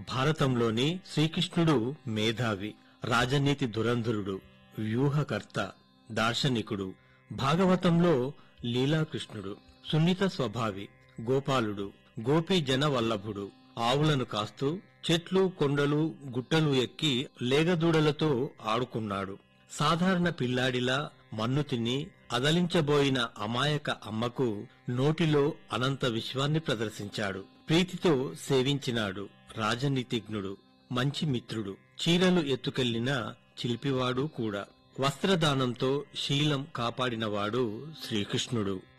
భారతంలోని శ్రీకృష్ణుడు మేధావి రాజనీతి దురంధరుడు వ్యూహకర్త దార్శనికుడు భాగవతంలో లీలాకృష్ణుడు సున్నిత స్వభావి గోపాలుడు గోపీ జన వల్లభుడు ఆవులను కాస్తూ చెట్లు కొండలు గుట్టలు ఎక్కి లేగదూడలతో ఆడుకున్నాడు సాధారణ పిల్లాడిలా మన్ను తిని అదలించబోయిన అమాయక అమ్మకు నోటిలో అనంత విశ్వాన్ని ప్రదర్శించాడు ప్రీతితో సేవించినాడు రాజనీతిజ్ఞుడు మంచి మిత్రుడు చీరలు ఎత్తుకెళ్లిన చిలిపివాడు కూడా వస్త్రదానంతో శీలం కాపాడినవాడు శ్రీకృష్ణుడు